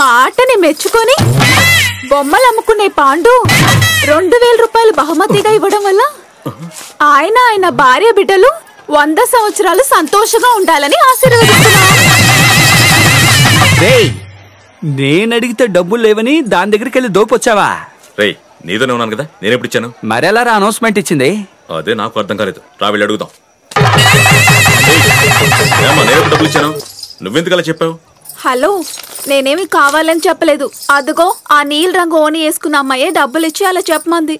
మా ఆటని మెచ్చుకొని బొమ్మలు అమ్ముకునే పాండు రెండు వేల రూపాయలు బహుమతిగా ఇవ్వడం వల్ల ఆయన ఆయన భార్య బిడ్డలు వంద సంవత్సరాలు సంతోషంగా ఉండాలని ఆశీర్వదిస్తున్నా రేయ్ నేను అడిగితే డబ్బులు లేవని దాని దగ్గరికి వెళ్ళి దోపొచ్చావా రేయ్ నీతోనే ఉన్నాను కదా నేను ఎప్పుడు ఇచ్చాను మరెలా రా అనౌన్స్మెంట్ ఇచ్చింది అదే నాకు అర్థం కాలేదు రా వెళ్ళి అడుగుదాం ఏయ్, ఏమ్మా నేను ఎప్పుడు డబ్బులు ఇచ్చాను నువ్వెందుకు అలా చెప్పావు హలో నేనేమి కావాలని చెప్పలేదు అదిగో ఆ నీల్ రంగు ఓని వేసుకున్న అమ్మాయే డబ్బులు ఇచ్చి అలా చెప్పమంది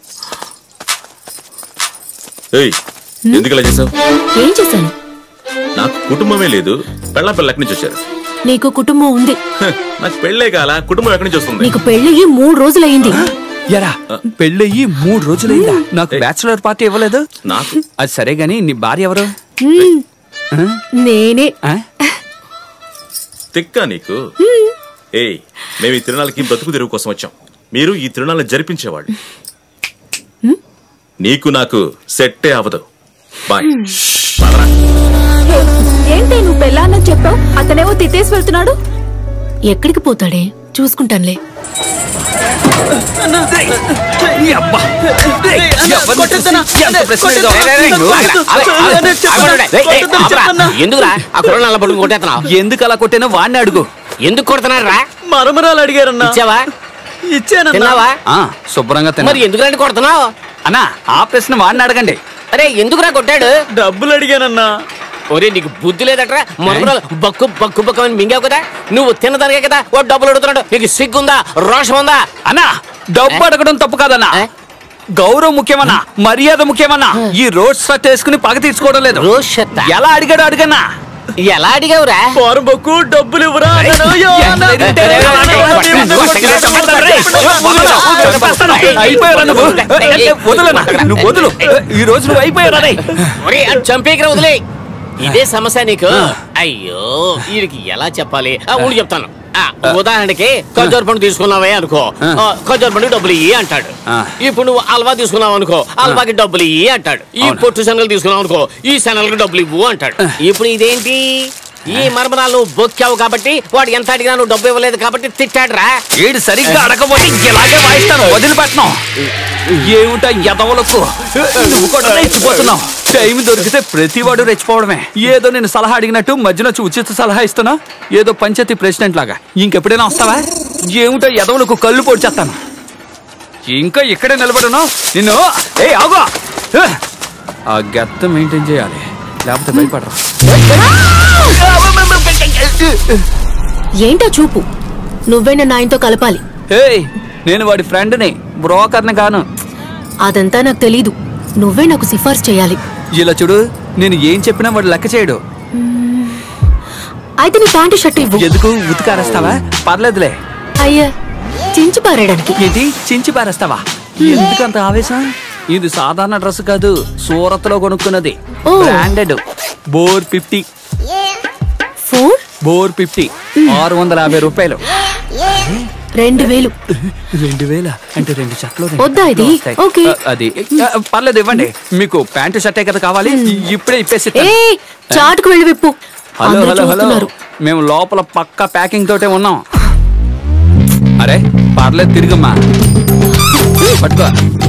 ఏయ్ ఎందుకు అలా చేసావు ఏం చేశాను నాకు కుటుంబమే లేదు పెళ్ళ పిల్ల ఎక్కడి నుంచి వచ్చారు నీకు కుటుంబం ఉంది హ, నాకు పెళ్ళే కాల కుటుంబం ఎక్కడి నుంచి వస్తుంది నీకు పెళ్ళయి మూడు రోజులయ్యింది ఎరా పెళ్ళయ్యి మూడు రోజులైందా నాకు బ్యాచులర్ పార్టీ ఇవ్వలేదు నాకు అది సరే గాని నీ భార్య ఎవరు హ్మ్. ఆ? నేనే ఆ? తిక్కా నీకు ఏయ్ మేము ఈ తిరునాళ్ళకి బ్రతుకు తెరువు కోసం వచ్చాం మీరు ఈ తిరునాళ్ళని జరిపించేవాళ్ళు నీకు నాకు సెట్టే అవదు బాయ్ పదరా. హే, ఏంటి నువ్వు పెళ్ళాన్నని చెప్పావు అతనేమో తిట్టేసి వెళ్తున్నాడు ఎక్కడికి పోతాడే చూసుకుంటానులే ఈ అబ్బా. రేయ్, ఎవరిని చూసి ఎంత ప్రశ్న ఏదో. రేయ్, రేయ్, నువ్వు ఆగరా. ఆగరా, ఆగరా. రేయ్, రేయ్, ఆపరా. ఎందుకురా ఆ కుర్రలు నల్ల పట్టుకుని కొట్టేస్తున్నావు ఎందుకు అలా కొట్టానో వాడిని అడుగు ఎందుకు కొడుతున్నారు రా మరమరాలు అడిగారన్నా ఇచ్చావా ఇచ్చానన్నా తిన్నావా ఆ, శుభ్రంగా తిన్నా మరి ఎందుకులాంటి కొడుతున్నావు అన్నా ఆ ప్రశ్న వాడిని అడగండి అరే ఎందుకురా కొట్టాడు డబ్బులు అడిగానన్నా ఒరే నీకు బుద్ధి లేదట్రా మొదలు బక్కు బక్కు బక్కు అని మింగావు కదా నువ్వు తిన్నదానికే కదా ఓ డబ్బులు అడుగుతున్నాడు నీకు సిగ్గుందా రోషం ఉందా అన్నా డబ్బు అడగడం తప్పు కాదన్నా ఏ? గౌరవం ముఖ్యమన్నా మర్యాద ముఖ్యమన్నా ఈ రోడ్ షర్ట్ వేసుకుని పగ తీర్చుకోవడం లేదు రోజ్ షర్ట్ ఎలా అడిగాడు అడిగన్నా ఎలా అడిగావురా ఫారం బొక్కు డబ్బులు ఇవ్వరా అన్నాను. అయ్యో, అన్నా. అయిపోయారా నువ్వు ఏ, ఏ, వదలనా నువ్వు వదులు ఈ రోజు నువ్వు అయిపోయారా రే ఒరే అది చంపేకిరా వదిలే ఇదే సమస్య నీకు అయ్యో వీడికి ఎలా చెప్పాలి ఆ, ఉండి చెప్తాను ఆ, ఉదాహరణకి ఖర్జూర పండు తీసుకున్నావే అనుకో ఆ, ఖర్జూర పండు డబ్బులు ఇయ్యి అంటాడు ఆ. ఇప్పుడు నువ్వు హల్వా తీసుకున్నావు అనుకో హల్వాకి డబ్బులు ఇయ్యి అంటాడు ఈ పొట్టు శనగలు తీసుకున్నావు అనుకో ఈ శనగలకు డబ్బులు ఇవ్వు అంటాడు ఇప్పుడు ఇదేంటి ఈ మర్మరాలు నువ్వు బొక్కావు కాబట్టి వాడు ఎంత అడిగినా నువ్వు డబ్బు ఇవ్వలేదు కాబట్టి తిట్టాడురా ఏడు సరిగ్గా అడగబోతే ఇలాగే వాయిస్తాను వదిలిపెట్టను ఏమిటా ఎదవలకు నువ్వు కూడా రెచ్చిపోతున్నావు టైం దొరికితే ప్రతివాడు రెచ్చిపోవడమే ఏదో నేను సలహా అడిగినట్టు మధ్యలో వచ్చి ఉచిత సలహా ఇస్తున్నా ఏదో పంచాయతీ ప్రెసిడెంట్ లాగా ఇంకెప్పుడైనా వస్తావా ఏమిటో ఎదవలకు కళ్ళు పొడిచేస్తాను ఇంకా ఇక్కడే నిలబడను నిన్ను ఏ ఆగు ఆ గెత్త మెయింటైన్ చేయాలి లేకపోతే భయపడరా ఏంటో చూపు నువ్వే నన్ను ఆయనతో కలపాలి ఏయ్ నేను వాడి ఫ్రెండ్ని బ్రోకర్ని కాను అదంతా నాకు తెలీదు నువ్వే నాకు సిఫార్సు చేయాలి ఇలా చూడు నేను ఏం చెప్పినా వాడు లెక్క చేయడు అయితే నీ ప్యాంటు షర్టు ఇవ్వు ఎందుకు ఉతికారేస్తావా పర్లేదులే అయ్యా చించి పారేయడానికి ఏంటి చించి పారేస్తావా ఎందుకంత ఆవేశం ఇది సాధారణ డ్రెస్ కాదు సూరత్ లో కొనుక్కున్నది ఓ. బ్రాండెడ్ బోర్ ఫిఫ్టీ ఫోర్ బోర్ ఫిఫ్టీ ఆరు వందల యాభై రూపాయలు రెండు వేలు రెండు వేల అంటే రెండు షర్ట్లు రెండు వద్దా ఇది? షర్ట్లు వస్తాయి. ఓకే. ఆ, అది ఆ, పర్లేదు ఇవ్వండి మీకు ప్యాంటు షర్టే కదా కావాలి ఇప్పుడే ఇప్పేసి ఏ చాటుకు వెళ్ళి విప్పు హలో అందరూ హలో హలో చూస్తున్నారు మేము లోపల పక్క ప్యాకింగ్ తోటే ఉన్నాం అరే పర్లేదు తిరిగమ్మా పట్టుకో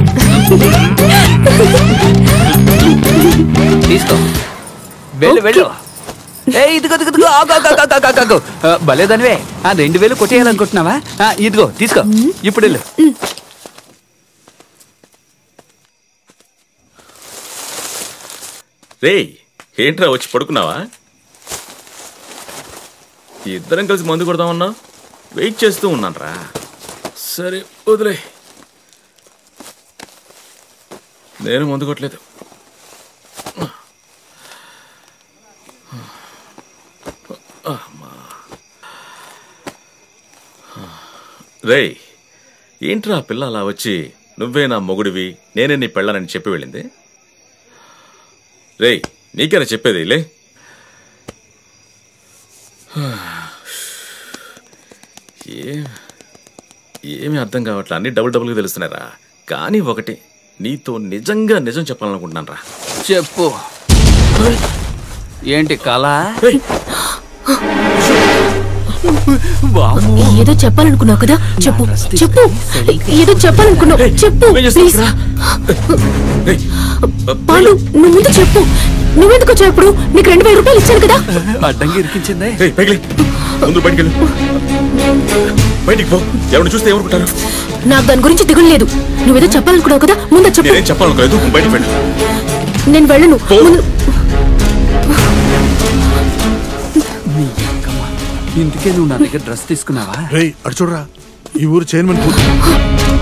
తీసుకో వెళ్ళు వెళ్ళు ఏ ఇదిగో ఇదిగో ఇదిగో ఆగు, ఆగు, ఆగు, ఆగు, ఆగు, ఆగు. ఆ, భలేదనివే ఆ రెండు వేలు కొట్టేయాలనుకుంటున్నావా ఆ, ఇదిగో తీసుకో ఇప్పుడు వెళ్ళు రేయ్ ఏంట్రా వచ్చి పడుకున్నావా ఇద్దరం కలిసి మందు కొడదామన్నా వెయిట్ చేస్తూ ఉన్నానురా సరే వదిలే నేను మందు కొట్టలేదు రేయ్ ఏంట్రా ఆ పిల్ల అలా వచ్చి నువ్వే నా మొగుడివి నేనే నీ పెళ్ళానని చెప్పి వెళ్ళింది రేయ్ నీకేనా చెప్పేది లే ఏ ఏమీ అర్థం కావట్లే అన్ని డబుల్ డబుల్గా తెలుస్తున్నారా కానీ ఒకటి నీతో నిజంగా నిజం చెప్పాలనుకుంటున్నాను రా చెప్పు ఏంటి కళ వామ్మో. ఏదో చెప్పాలనుకున్నావు కదా చెప్పు చెప్పు ఏదో చెప్పాలనుకున్నావు చెప్పు ఏం ప్లీజ్ చేస్తున్నావురా? ఏయ్, పాండు నువ్వు ముందు చెప్పు నువ్వెందుకు వచ్చావు ఇప్పుడు నీకు రెండు వేల రూపాయలు ఇచ్చాను కదా అడ్డంగా ఇరికించిందే ఏయ్, పైకి లే. ముందు బయటికి వెళ్ళు బయటికి పో ఎవరిని చూస్తే ఏమనుకుంటారు నాకు దాని గురించి దిగులు లేదు నువ్వేదో చెప్పాలనుకున్నావు కదా ముందు చెప్పు నేనేం చెప్పాలనుకోలేదు బయటికి వెళ్ళు నేను వెళ్ళను పో. ముందు ఇందుకే నువ్వు నా దగ్గర డ్రెస్ తీసుకున్నావా రేయ్ అటు చూడరా ఈ ఊరు చైర్మన్ కూతురు